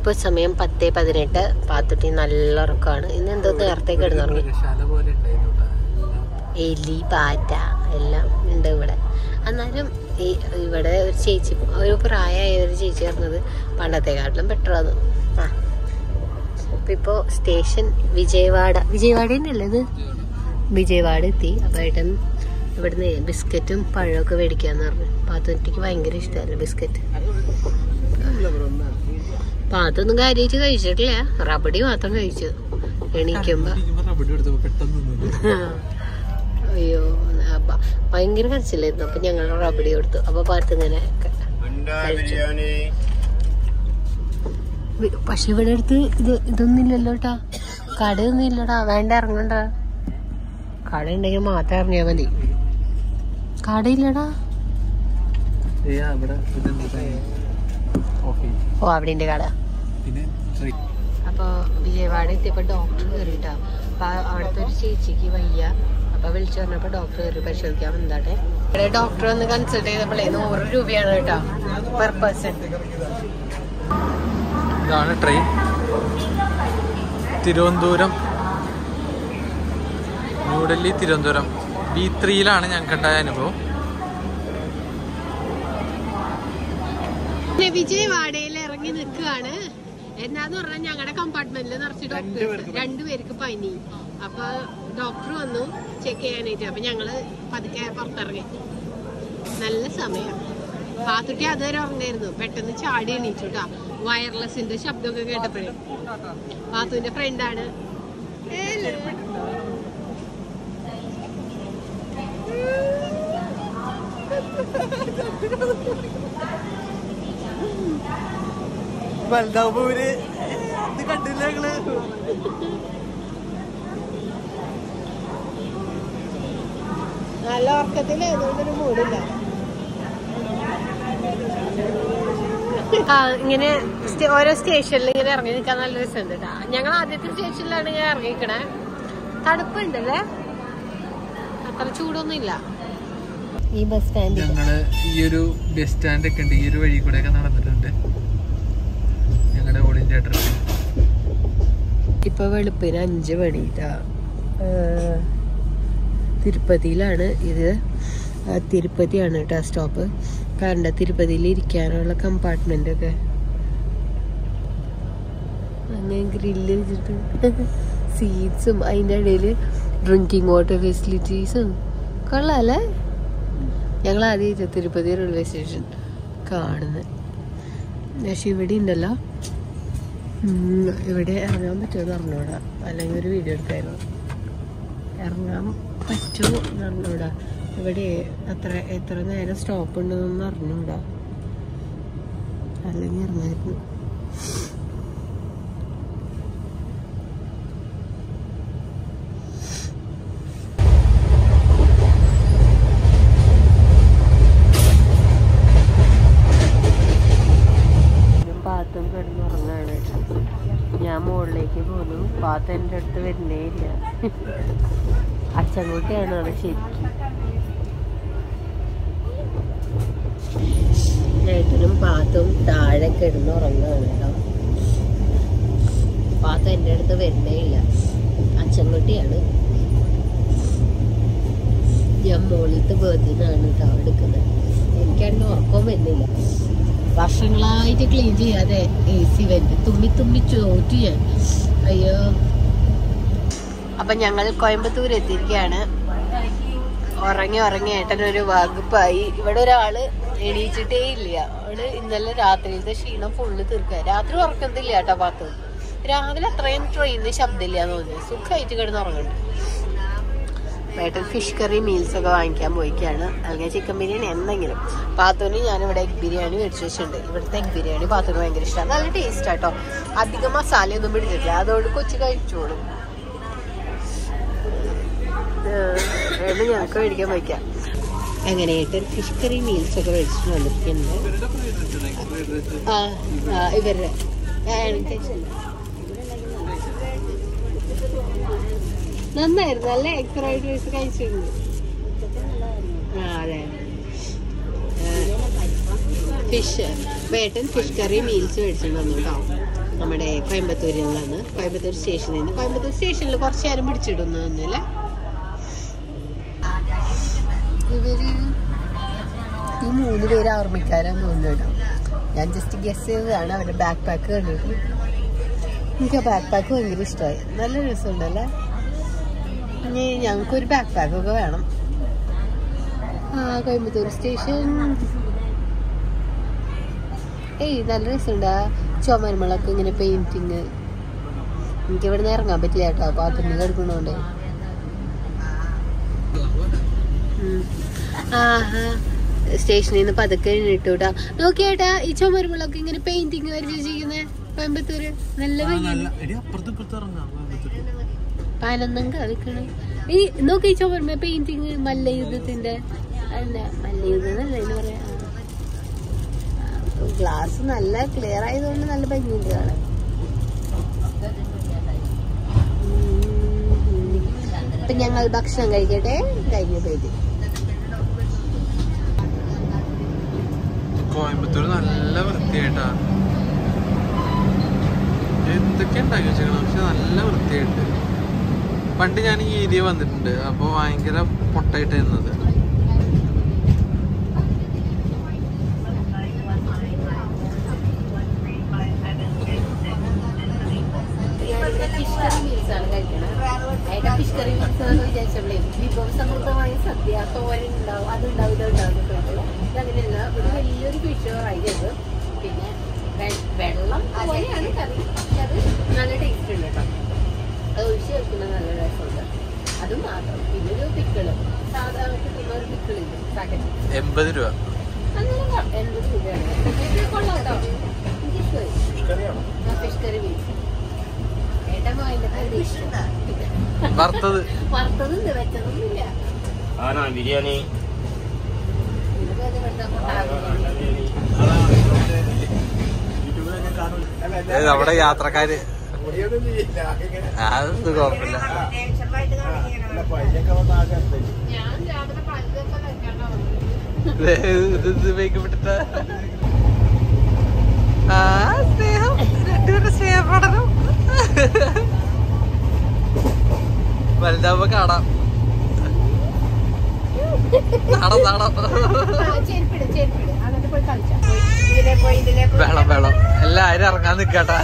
ഇപ്പൊ സമയം പത്തേ പതിനെട്ട് പാത്തുട്ടി നല്ല ഉറക്കമാണ് ഇന്ന് എന്തോ നേരത്തെ കിടന്നുറങ്ങി മൃഗശാല പോലെ ഉണ്ടായിരുന്നു കേട്ടോ. എല്ലാം. എലി പാറ്റ എല്ലാം ഉണ്ട് ഇവിടെ എന്നാലും ഈ ഇവിടെ ഒരു ചേച്ചി ഒരു പ്രായമായ ഒരു ചേച്ചി പറഞ്ഞത് പണ്ടത്തെക്കാട്ടിലും ബെറ്ററാണ് ആ അപ്പൊ ഇപ്പോ സ്റ്റേഷൻ വിജയവാഡ വിജയവാഡ തന്നെയല്ലേ ഇത് വിജയവാഡ എത്തി അപ്പൊ ഏട്ടൻ ഇവിടുന്ന് ബിസ്ക്കറ്റും പഴമൊക്കെ മേടിക്കാന്ന് പറഞ്ഞു പാത്തുട്ടിക്ക് ഭയങ്കര ഇഷ്ടമല്ല ബിസ്ക്കറ്റ് പാത്തൊന്നും കാര്യമായിട്ട് കഴിച്ചിട്ടില്ല റബഡി മാത്രം കഴിച്ചു എണീക്കുമ്പോ ഇരിക്കുമ്പോ റബ്ബർ എടുത്തപ്പോ പെട്ടെന്ന് നിന്നു. അയ്യോ അപ്പ ഭയങ്കര കരച്ചിലായിരുന്നു അപ്പൊ ഞങ്ങൾ റബഡി കൊടുത്തു അപ്പൊ പാത്ത് ഇങ്ങനെ ക- കഴിച്ചു. വി- പക്ഷെ ഇവിടെ അടുത്ത് ഇത് ഇതൊന്നും ഇല്ലല്ലോ ട്ടാ കടയൊന്നും ഇല്ലടാ വേണ്ട ഇറങ്ങണ്ട കട ഉണ്ടെങ്കിൽ മാത്രം ഇറങ്ങിയാ മതി കടയില്ലടാ ഏ, അവിടെ ഇതെന്താ സാധനം? കോഫി. ഓ അവിടെ ഉണ്ട് കട പിന്നെ ട്രെയിൻ. അപ്പൊ വിജയവാഡ എത്തിയപ്പോ ഡോക്ടർ കയറിട്ടാ അപ്പൊ അവിടുത്തെ ഒരു ചേച്ചിക്ക് വയ്യ അപ്പൊ വിളിച്ചു പറഞ്ഞപ്പോ ഡോക്ടർ കയറി പരിശോധിക്കാൻ വന്നാട്ടെ ഇവിടെ ഡോക്ടർ ഒന്ന് കൺസൾട്ട് ചെയ്തപ്പോഴേ നൂറ് രൂപയാണ് കേട്ടോ പെർ പേഴ്സൺ ഇതാണ് ട്രെയിൻ തിരുവനന്തപുരം ന്യൂഡൽഹി തിരുവനന്തപുരം ബി ത്രീയിലാണ് ഞങ്ങൾക്ക് ഉണ്ടായ അനുഭവം പിന്നെ വിജയവാഡയിൽ ഇറങ്ങി നിൽക്കുകയാണ് എന്താന്ന് പറഞ്ഞാൽ ഞങ്ങളുടെ കമ്പാർട്ട്മെന്റിൽ നിറച്ച് ഡോക്ടേഴ്സ് രണ്ടുപേർക്ക് പനി അപ്പൊ ഡോക്ടർ വന്നു ചെക്ക് ചെയ്യാനായിട്ട് അപ്പൊ ഞങ്ങള് പതുക്കെ പുറത്തിറങ്ങി നല്ല സമയം പാത്തുട്ടി അതുവരെ ഉറങ്ങായിരുന്നു പെട്ടെന്ന് ചാടി എണീച്ചു കേട്ടാ വയർലെസിന്റെ ശബ്ദമൊക്കെ കേട്ടപ്പോഴേ പാത്തുവിന്റെ ഫ്രണ്ടാണ് വലുതാവുമ്പോ ഇത് കണ്ടില്ല ഞങ്ങള് നല്ല ഉറക്കത്തില് അതുകൊണ്ടൊരു മൂടില്ല ഇങ്ങനെ സ്റ്റേ- ഓരോ സ്റ്റേഷനിൽ ഇങ്ങനെ ഇറങ്ങി നിൽക്കാൻ നല്ല രസമുണ്ട് കേട്ടാ ഞങ്ങൾ ആദ്യത്തെ സ്റ്റേഷനിലാണ് ഇങ്ങനെ ഇറങ്ങിക്കണേ തണുപ്പുണ്ടല്ലേ അത്ര ചൂടൊന്നും ഇല്ല ഈ ബസ് സ്റ്റാൻഡിൽ ഞങ്ങള് ഈ ഒരു ബസ് സ്റ്റാൻഡ് ഒക്കെ ഉണ്ട് ഈ ഒരു വഴി കൂടെ ഒക്കെ നടന്നിട്ടുണ്ട് ഞങ്ങളുടെ ഓൾ ഇന്ത്യ ട്രിപ്പ് ഇപ്പൊ വെളുപ്പിന് അഞ്ച് മണിട്ടാ തിരുപ്പതിയിലാണ് ഇത് ആ, തിരുപ്പതിയാണ് കേട്ടോ സ്റ്റോപ്പ് കണ്ട തിരുപ്പതിയിൽ ഇരിക്കാനുള്ള കമ്പാർട്ട്മെന്റ് ഒക്കെ അങ്ങനെ ഗ്രില്ല് വെച്ചിട്ട് സീറ്റ്സും അതിൻ്റെ ഇടയിൽ ഡ്രിങ്കിങ് വാട്ടർ ഫെസിലിറ്റീസും കൊള്ളാല്ലേ ഞങ്ങൾ ആദ്യം തിരുപ്പതി റെയിൽവേ സ്റ്റേഷൻ കാണുന്നത് പക്ഷെ ഇവിടെ ഉണ്ടല്ലോ ഉം, ഇവിടെ ഇറങ്ങാൻ പറ്റുമോ എന്ന് അറിഞ്ഞൂടാ അല്ലെങ്കിൽ ഒരു വീഡിയോ എടുത്തായിരുന്നു ഇറങ്ങാൻ പറ്റുമോ എന്ന് അറിഞ്ഞൂടാ ഇവിടെ അത്ര എത്ര നേരം സ്റ്റോപ്പ് ഉണ്ടെന്നൊന്നും അറിഞ്ഞൂടാ അല്ലെങ്കിൽ ഇറങ്ങായിരുന്നു പാത്തും കിടന്നുറങ്ങാണ് ഞാൻ മുകളിലേക്ക് പോന്നു പാത്ത എൻ്റെ അടുത്ത് വരുന്നേ ഇല്ല അച്ചൻകുട്ടിയാണ് അവിടെ ശരിക്കും ഏട്ടനും പാത്തും താഴെ കിടന്നുറങ്ങാണ് കേട്ടോ പാത്ത എൻ്റെ അടുത്ത് വരുന്നേ ഇല്ല അച്ചൻകുട്ടിയാണ് ഞാൻ മുകളിലത്തെ ബേർത്തിനാണ് കേട്ടോ എടുക്കുന്നത് എനിക്കാണെങ്കിൽ ഉറക്കം വരുന്നില്ല വർഷങ്ങളായിട്ട് ക്ലീൻ ചെയ്യാതെ എ സി വെന്റ് തുമ്മി തുമ്മി ചോറ്റു ഞാൻ അയ്യോ അപ്പൊ ഞങ്ങൾ കോയമ്പത്തൂർ എത്തിയിരിക്കുകയാണ് ഉറങ്ങി ഉറങ്ങി ഏട്ടനൊരു വകുപ്പായി ഇവിടെ ഒരാള് എണീച്ചിട്ടേ ഇല്ല അവള് ഇന്നലെ രാത്രിയിലത്തെ ക്ഷീണം ഫുള്ള് തീർക്കുക രാത്രി ഉറക്കത്തില്ല കേട്ടോ പാത്ത് രാവിലെ അത്രയും ട്രെയിനിന് ശബ്ദമില്ല എന്ന് തോന്നുന്നു സുഖമായിട്ട് കിടന്ന് ഉറങ്ങുന്നുണ്ട് ഏട്ടൻ ഫിഷ് കറി മീൽസ് ഒക്കെ വാങ്ങിക്കാൻ പോയിക്കാണ് അല്ലെങ്കിൽ ചിക്കൻ ബിരിയാണി എന്തെങ്കിലും പാത്തൂന് ഞാനിവിടെ എഗ് ബിരിയാണി മേടിച്ചു വെച്ചിട്ടുണ്ട് ഇവിടുത്തെ എഗ് ബിരിയാണി പാത്തൂന് ഭയങ്കര ഇഷ്ടമാണ് നല്ല ടേസ്റ്റ് ആട്ടോ അധികം മസാലയൊന്നും പിടിച്ചിട്ടില്ല അതുകൊണ്ട് കൊച്ചു കഴിച്ചോളും ഏട്ടൻ ഞങ്ങൾക്ക് മേടിക്കാൻ പോയിക്കാം അങ്ങനെ ഏട്ടൻ ഫിഷ് കറി മീൽസ് ഒക്കെ മേടിച്ചിട്ട് വന്നിട്ടുണ്ട് ആ ആ, ഇവരുടെ ഞാൻ കഴിച്ചില്ല നന്നായിരുന്നു നല്ല എഗ് ഫ്രൈഡ് റൈസ് കഴിച്ചിരുന്നു ആ അതെ ഫിഷ് വേട്ടൻ ഫിഷ് കറി മീൽസ് മേടിച്ചിട്ട് വന്നു കേട്ടോ നമ്മുടെ കോയമ്പത്തൂരിൽ നിന്നാണ് കോയമ്പത്തൂർ സ്റ്റേഷനിൽ നിന്ന് കോയമ്പത്തൂർ സ്റ്റേഷനിൽ കുറച്ച് നേരം പിടിച്ചിടുന്നു അല്ലേ ഇവര് ഈ മൂന്ന് പേര് ആർമിക്കാരാന്ന് തോന്നുന്നുണ്ടോ ഞാൻ ജസ്റ്റ് ഗസ് ചെയ്തതാണ് അവരുടെ ബാക്ക് പാക്ക് കണ്ടിട്ട് എനിക്ക് ആ ബാക്ക് പാക്ക് ഭയങ്കര ഇഷ്ടമായി നല്ല രസമുണ്ടല്ലേ ഇനി ഞങ്ങൾക്കൊരു ബാക്ക് പാക്ക് ഒക്കെ വേണം ആ കോയമ്പത്തൂർ സ്റ്റേഷൻ ഏയ് നല്ല രസമുണ്ട് ആ ചുമരുമളൊക്കെ ഇങ്ങനെ പെയിന്റിങ് എനിക്ക് ഇവിടെ നിന്ന് ഇറങ്ങാൻ പറ്റില്ല കേട്ടോ ബാത്റൂമിൽ കിടക്കണോണ്ട് ആഹാ സ്റ്റേഷനിൽ നിന്ന് പതുക്കെ എണ്ണിട്ടൂട്ടാ നോക്കിയേട്ടാ ഈ ചുമരുമളൊക്കെ ഇങ്ങനെ പെയിന്റിങ് വരച്ചിരിക്കുന്നത് കോയമ്പത്തൂര് നല്ല ഭംഗി അപ്പുറത്ത് ഇപ്പുറത്ത് ഇറങ്ങാം പനന്നങ്ക നിൽക്കണേ ഈ നോക്കി ഈ ചുമരുമ പെയിന്റിങ് മല്ലയുദ്ധത്തിന്റെ അല്ല മല്ലയുദ്ധം എന്നല്ല ഇതിന് പറയാ ഗ്ലാസ് നല്ല ക്ലിയർ ആയതുകൊണ്ട് നല്ല ഭംഗിയുണ്ട് കാണാൻ ഉം. അപ്പൊ ഞങ്ങൾ ഭക്ഷണം കഴിക്കട്ടെ കഴിഞ്ഞ പേര് കോയമ്പത്തൂർ നല്ല വൃത്തിയായിട്ടാ എന്തൊക്കെ ഉണ്ടാക്കി വെച്ചേക്കണം പക്ഷെ നല്ല വൃത്തിയായിട്ട് പണ്ട് ഞാൻ ഈ ഏരിയ വന്നിട്ടുണ്ട് അപ്പൊ ഭയങ്കര പൊട്ടായിട്ട് നിന്നത് ഫിഷ് കറി മീൽസ് ആണ് കഴിക്കണത് ഏട്ടാ ഫിഷ് കറി മീൽസ് എന്ന് വിചാരിച്ചപ്പോഴേ വിഭവസമൃദ്ധമായ സദ്യ തോരൻ ഉണ്ടാവും അതുണ്ടാവും ഇതുണ്ടാവും ഇതങ്ങനെയല്ല ഒരു വലിയൊരു ഫിഷ് ഫ്രൈ ചെയ്ത് പിന്നെ വെ- വെള്ളം പോലെയാണ് കറി പക്ഷെ അത് നല്ല ടേസ്റ്റ് ഉണ്ട് കേട്ടോ അത് ഒഴിച്ച് വെക്കുന്നത് നല്ല രസമുണ്ട് അത് മാത്രം പിന്നെ ഒരു പിക്കിള് സാധാരണ കിട്ടുന്ന ഒരു പിക്കിളില്ല പാക്കറ്റ് എൺപത് രൂപ നല്ല എൺപത് രൂപയാണ് ഇത് കൊള്ളാം കേട്ടോ എനിക്ക് ഇഷ്ടമായി ഫിഷ് കറി മീൽസ് ഏട്ടാ അതിന്റെ ഇഷ്ടം വറുത്തത് വറുത്തതുണ്ട് വെച്ചതൊന്നുമില്ല ആണോ ബിരിയാണി ഇതിപ്പോ ഇത് ഇവിടുത്തെ കൊട്ടാരം. ഏ, നമ്മുടെ യാത്രക്കാര് അത് കുഴപ്പമില്ല ഞാൻ രാവിലെ പല്ലൊക്കെ വെക്കണോ ദേ, ഇത് ഇത് വയ്ക്കപ്പെട്ടിട്ട ആ സ്നേഹം രണ്ടുപേരുടെ സ്നേഹപ്രകടനം വലുതാവുമ്പോ കാണാം നാടം നാടം ചെരുപ്പിട് ചെരുപ്പിട് എന്നിട്ട് പോയി കളിച്ചാ ഇതിലെ പോയി ഇതിലെ പോയി വേളം വേളം എല്ലാരും ഇറങ്ങാൻ നിക്കട്ടാ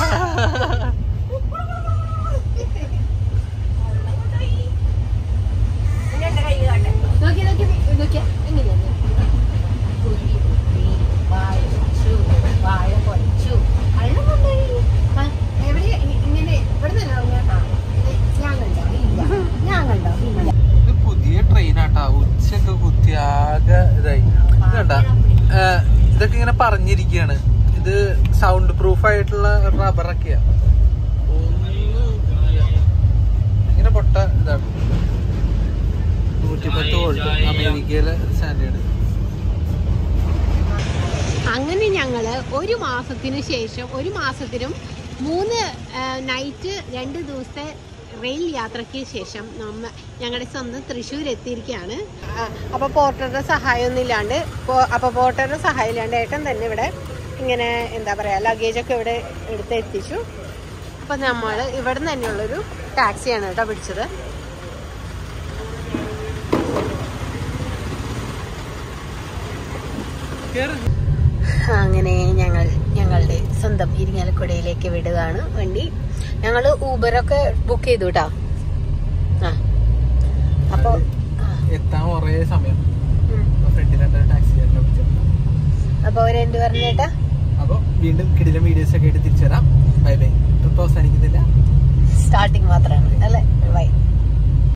നോക്കി നോക്കി നോക്കിയാ എങ്ങനെയാണ് കുരുവി കുത്തി, വാഴ വെച്ചു, വാഴ പൊളിച്ചു വെള്ളം കൊണ്ടുപോയി ആ, എവിടെ ഇ- ഇങ്ങനെ ഇവിടെ തന്നെ ഇറങ്ങാട്ടാ ഞാൻ കണ്ടോ ഇല്ല ഞാൻ കണ്ടോ ഇല്ല ഇത് പുതിയ ട്രെയിനാട്ടാ ഉച്ചയൊക്കെ കുത്തി ആകെ ഇതായി ഇത് കണ്ട ഇതൊക്കെ ഇങ്ങനെ പറഞ്ഞിരിക്കുകയാണ് ഇത് സൗണ്ട് പ്രൂഫ് ആയിട്ടുള്ള റബ്ബറൊക്കെയാ ഒന്നും ഇല്ല. ഇങ്ങനെ പൊട്ട ഇതാണ് നൂറ്റിപ്പത്ത് വോൾട്ട് അമേരിക്കയിലെ സ്റ്റാൻഡേർഡ് അങ്ങനെ ഞങ്ങള് ഒരു മാസത്തിന് ശേഷം ഒരു മാസത്തിനും മൂന്ന് നൈറ്റ് രണ്ട് ദിവസത്തെ റെയിൽ യാത്രയ്ക്ക് ശേഷം നമ്മ ഞങ്ങളുടെ സ്വന്തം തൃശ്ശൂർ എത്തിയിരിക്കുകയാണ് അപ്പോൾ പോർട്ടറുടെ സഹായമൊന്നും ഇല്ലാണ്ട് പോ- അപ്പോൾ പോർട്ടറുടെ സഹായം ഇല്ലാണ്ട് ഏട്ടൻ തന്നെ ഇവിടെ ഇങ്ങനെ എന്താ പറയുക ലഗേജൊക്കെ ഇവിടെ എടുത്ത് എത്തിച്ചു അപ്പോൾ നമ്മൾ ഇവിടെ നിന്ന് തന്നെയുള്ളൊരു ടാക്സിയാണ് കേട്ടോ പിടിച്ചത് അങ്ങനെ ഞങ്ങൾ ഞങ്ങളുടെ സ്വന്തം ഇരിങ്ങാലക്കുടയിലേക്ക് വിടുകയാണ് വണ്ടി ഞങ്ങൾ ഊബറൊക്കെ ബുക്ക് ചെയ്തു കേട്ടോ ആ അപ്പൊ ആ, എത്താൻ കുറേ സമയം ഉം. ഫ്രണ്ടിൽ രണ്ടൊരു ടാക്സി അപ്പൊ അവരെന്ത് പറഞ്ഞേട്ടാ അപ്പൊ വീണ്ടും കിടിലം വീഡിയോസ് ഒക്കെ ആയിട്ട് തിരിച്ചുവരാം